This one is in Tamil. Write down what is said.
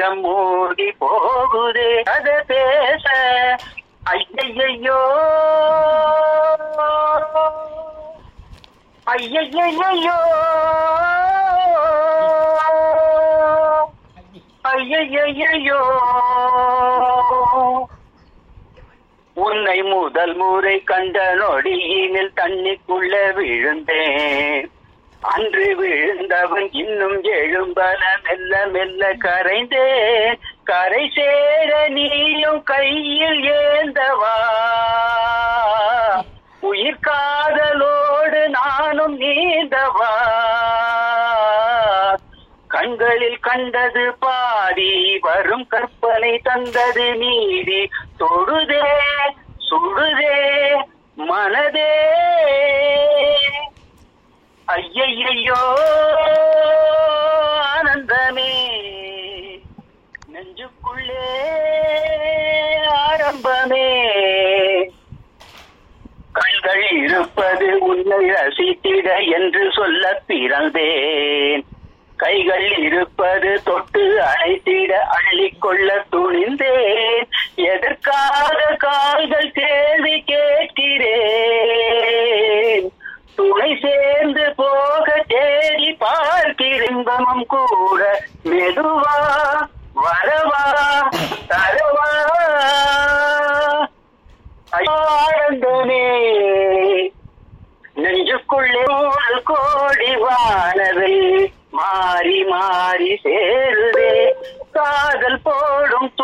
மூடி போகுதே அத பேச ஐயையோ ஐயையோ ஐயையோ உன்னை முதல் முறை கண்ட நொடியினில் தண்ணிக்குள்ள விழுந்தேன் அன்று விழுந்தவன் இன்னும் எழும்பல மெல்ல மெல்ல கரைந்தேன் கரை சேர நீயும் கையில் ஏந்தவா உயிர் காதலோடு நானும் நீந்தவா கண்களில் கண்டது பாதி வரும் கற்பனை தந்தது நீதி தொடுதே சுடுதே மனதே ஐயையோ ஆனந்தமே நெஞ்சுக்குள்ளே ஆரம்பமே கண்கள் இருப்பது உன்னை ரசித்திட என்று சொல்ல பிறந்தேன் கைகள் இருப்பது தொட்டு அணைத்திட அள்ளிக்கொள்ள துணிந்தேன் எதற்காக கால்கள் கேள்வி கேட்கிறேன் துணை சேர்ந்து போக தேடி பார்க்கிறேன் கூட மெதுவா வரவா தரவா ஆனந்தமே நெஞ்சுக்குள்ளே ஒரு கோடி வானவை மாறி மாறி சேருதே காதல் போடும்